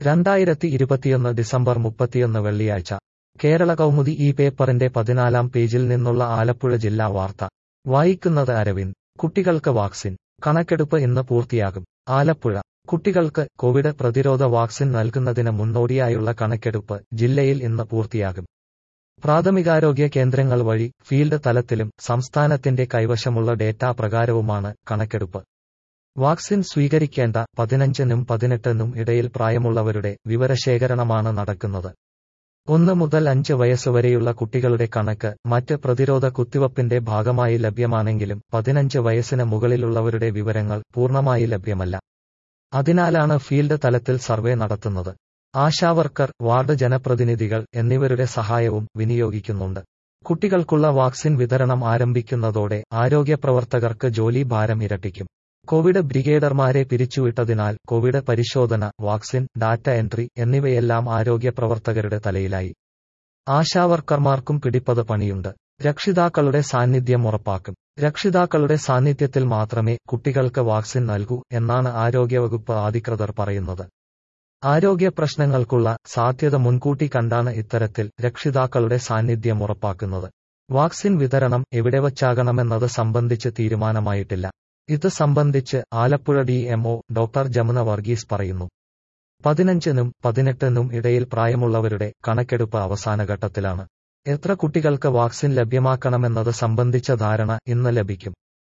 രണ്ടായിരത്തി ഇരുപത്തിയൊന്ന് ഡിസംബർ മുപ്പത്തിയൊന്ന് വെള്ളിയാഴ്ച കേരള കൗമുദി ഈ പേപ്പറിന്റെ പതിനാലാം പേജിൽ നിന്നുള്ള ആലപ്പുഴ ജില്ലാ വാർത്ത വായിക്കുന്നത് അരവിന്ദ് കുട്ടികൾക്ക് വാക്സിൻ കണക്കെടുപ്പ് ഇന്ന് പൂർത്തിയാകും ആലപ്പുഴ കുട്ടികൾക്ക് കോവിഡ് പ്രതിരോധ വാക്സിൻ നൽകുന്നതിന് മുന്നോടിയായുള്ള കണക്കെടുപ്പ് ജില്ലയിൽ ഇന്ന് പൂർത്തിയാകും പ്രാഥമികാരോഗ്യ കേന്ദ്രങ്ങൾ വഴി ഫീൽഡ് തലത്തിലും സംസ്ഥാനത്തിന്റെ കൈവശമുള്ള ഡേറ്റാ പ്രകാരവുമാണ് കണക്കെടുപ്പ് വാക്സിൻ സ്വീകരിക്കേണ്ട പതിനഞ്ചിനും പതിനെട്ടിനും ഇടയിൽ പ്രായമുള്ളവരുടെ വിവരശേഖരണമാണ് നടക്കുന്നത് ഒന്ന് മുതൽ അഞ്ച് വയസ്സുവരെയുള്ള കുട്ടികളുടെ കണക്ക് മറ്റ് പ്രതിരോധ കുത്തിവപ്പിന്റെ ഭാഗമായി ലഭ്യമാണെങ്കിലും പതിനഞ്ച് വയസ്സിന് മുകളിലുള്ളവരുടെ വിവരങ്ങൾ പൂർണ്ണമായി ലഭ്യമല്ല അതിനാലാണ് ഫീൽഡ് തലത്തിൽ സർവേ നടത്തുന്നത് ആശാവർക്കർ വാർഡ് ജനപ്രതിനിധികൾ എന്നിവരുടെ സഹായവും വിനിയോഗിക്കുന്നുണ്ട് കുട്ടികൾക്കുള്ള വാക്സിൻ വിതരണം ആരംഭിക്കുന്നതോടെ ആരോഗ്യപ്രവർത്തകർക്ക് ജോലി ഭാരം ഇരട്ടിക്കും കോവിഡ് ബ്രിഗേഡർമാരെ പിരിച്ചുവിട്ടതിനാൽ കോവിഡ് പരിശോധന വാക്സിൻ ഡാറ്റ എൻട്രി എന്നിവയെല്ലാം ആരോഗ്യപ്രവർത്തകരുടെ തലയിലായി ആശാവർക്കർമാർക്കും പിടിപ്പത് പണിയുണ്ട് രക്ഷിതാക്കളുടെ സാന്നിധ്യം ഉറപ്പാക്കും രക്ഷിതാക്കളുടെ സാന്നിധ്യത്തിൽ മാത്രമേ കുട്ടികൾക്ക് വാക്സിൻ നൽകൂ എന്നാണ് ആരോഗ്യവകുപ്പ് അധികൃതർ പറയുന്നത് ആരോഗ്യ പ്രശ്നങ്ങൾക്കുള്ള സാധ്യത മുൻകൂട്ടി കണ്ടാണ് ഇത്തരത്തിൽ രക്ഷിതാക്കളുടെ സാന്നിധ്യം ഉറപ്പാക്കുന്നത് വാക്സിൻ വിതരണം എവിടെ വച്ചാകണമെന്നത് സംബന്ധിച്ച് തീരുമാനമായിട്ടില്ല ഇത് സംബന്ധിച്ച് Alappuzha D MO doctor Jamuna Varghese പറയുന്നു പതിനഞ്ചിനും പതിനെട്ടിനും ഇടയിൽ പ്രായമുള്ളവരുടെ കണക്കെടുപ്പ് അവസാനഘട്ടത്തിലാണ് എത്ര കുട്ടികൾക്ക് വാക്സിൻ ലഭ്യമാക്കണമെന്നത് സംബന്ധിച്ച ധാരണ ഇന്ന് ലഭിക്കും